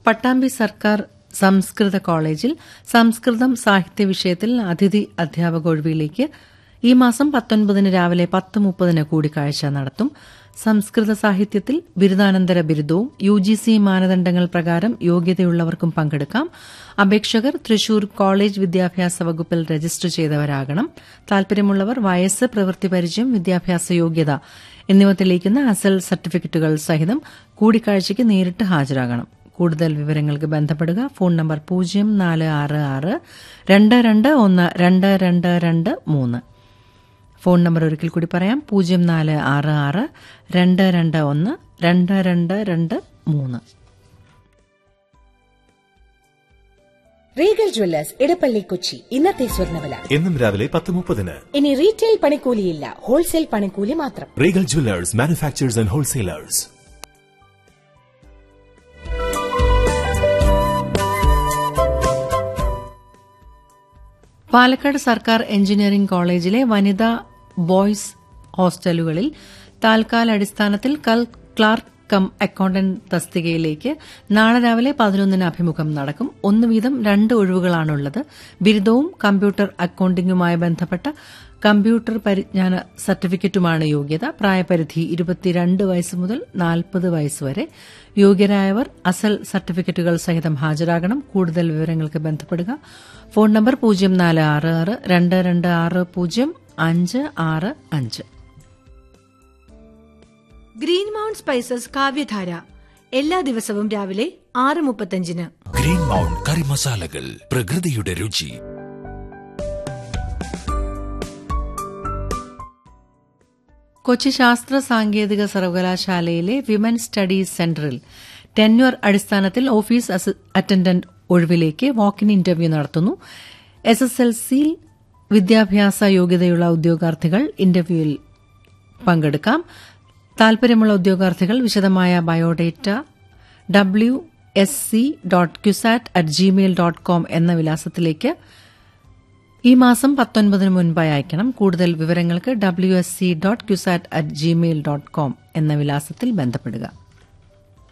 പട്ടാമ്പി സർക്കാർ സംസ്കൃത കോളേജിൽ സംസ്കൃതം സാഹിത്യ വിഷയത്തിൽ അതിഥി അധ്യാപക ഒഴിവിലേക്ക് ഈ മാസം പത്തൊൻപതിന് രാവിലെ പത്ത് മുപ്പതിന് കൂടിക്കാഴ്ച നടത്തും സംസ്കൃത സാഹിത്യത്തിൽ ബിരുദാനന്തര ബിരുദവും യു ജി സി മാനദണ്ഡങ്ങൾ പ്രകാരം യോഗ്യതയുള്ളവർക്കും പങ്കെടുക്കാം അപേക്ഷകർ തൃശൂർ കോളേജ് വിദ്യാഭ്യാസ വകുപ്പിൽ രജിസ്റ്റർ ചെയ്തവരാകണം താൽപര്യമുള്ളവർ വയസ്സ് പ്രവൃത്തി പരിചയം വിദ്യാഭ്യാസ യോഗ്യത എന്നിവ തെളിയിക്കുന്ന അസൽ സർട്ടിഫിക്കറ്റുകൾ സഹിതം കൂടിക്കാഴ്ചയ്ക്ക് നേരിട്ട് ഹാജരാകണം കൂടുതൽ വിവരങ്ങൾക്ക് ബന്ധപ്പെടുക ഫോൺ നമ്പർ പൂജ്യം നാല് ആറ് ആറ് രണ്ട് രണ്ട് ഒന്ന് രണ്ട് രണ്ട് രണ്ട് മൂന്ന് ഫോൺ നമ്പർ ഒരിക്കൽ കൂടി പറയാം പൂജ്യം നാല് ആറ് ആറ് രണ്ട് രണ്ട് ഒന്ന് രണ്ട് രണ്ട് രണ്ട് മൂന്ന് റീഗൽ ജ്വല്ലേഴ്സ് ഇടപ്പള്ളി കൊച്ചി ഇന്നത്തെ സ്വർണ്ണവില എന്നും രാവിലെ പത്ത് മുപ്പതിന് ഇനി റീറ്റെയിൽ പണിക്കൂലിയില്ല ഹോൾസെയിൽ പണിക്കൂലി മാത്രം റീഗൽ ജുവലേഴ്സ് മാനുഫാക്ചേഴ്സ് ആൻഡ് ഹോൾസെയിലേഴ്സ് പാലക്കാട് സർക്കാർ എഞ്ചിനീയറിംഗ് കോളേജിലെ വനിതാ ബോയ്സ് ഹോസ്റ്റലുകളിൽ താൽക്കാല അടിസ്ഥാനത്തിൽ കൽ ക്ലാർക്ക് കം അക്കൌണ്ടന്റ് തസ്തികയിലേക്ക് നാളെ രാവിലെ പതിനൊന്നിന് അഭിമുഖം നടക്കും ഒന്ന് വീതം രണ്ട് ഒഴിവുകളാണുള്ളത് ബിരുദവും കമ്പ്യൂട്ടർ അക്കൌണ്ടിംഗുമായി ബന്ധപ്പെട്ട കമ്പ്യൂട്ടർ പരിജ്ഞാന സർട്ടിഫിക്കറ്റുമാണ് യോഗ്യത പ്രായപരിധി ഇരുപത്തിരണ്ട് വയസ്സ് മുതൽ നാൽപ്പത് വയസ്സ് വരെ യോഗ്യരായവർ അസൽ സർട്ടിഫിക്കറ്റുകൾ സഹിതം ഹാജരാകണം കൂടുതൽ വിവരങ്ങൾക്ക് ബന്ധപ്പെടുക ഫോൺ നമ്പർ പൂജ്യം നാല് ആറ് ആറ് രണ്ട് രണ്ട് ആറ് പൂജ്യം അഞ്ച് ആറ് അഞ്ച് ഗ്രീൻ മൗണ്ട് സ്പൈസസ് കാവ്യധാര എല്ലാ ദിവസവും രാവിലെ ആറ് മുപ്പത്തഞ്ചിന് ഗ്രീൻ മൗണ്ട് കറി മസാലകൾ പ്രകൃതിയുടെ രുചി കൊച്ചി ശാസ്ത്ര സാങ്കേതിക സർവകലാശാലയിലെ വിമൻ സ്റ്റഡീസ് സെന്ററിൽ ടെന്യൂർ അടിസ്ഥാനത്തിൽ ഓഫീസ് അസി- അറ്റൻഡന്റ് ഒഴിവിലേക്ക് വാക്കിൻ ഇന്റർവ്യൂ നടത്തുന്നു എസ് എസ് എൽ സി വിദ്യാഭ്യാസ യോഗ്യതയുള്ള ഉദ്യോഗാർത്ഥികൾ ഇന്റർവ്യൂവിൽ പങ്കെടുക്കാം താൽപര്യമുള്ള ഉദ്യോഗാർത്ഥികൾ വിശദമായ biodata W S C dot CUSAT at Gmail dot com എന്ന വിലാസത്തിലേക്ക് ഈ മാസം പത്തൊൻപതിന് മുൻപായി അയക്കണം കൂടുതൽ വിവരങ്ങൾക്ക് W S C dot CUSAT at Gmail dot com എന്ന വിലാസത്തിൽ ബന്ധപ്പെടുക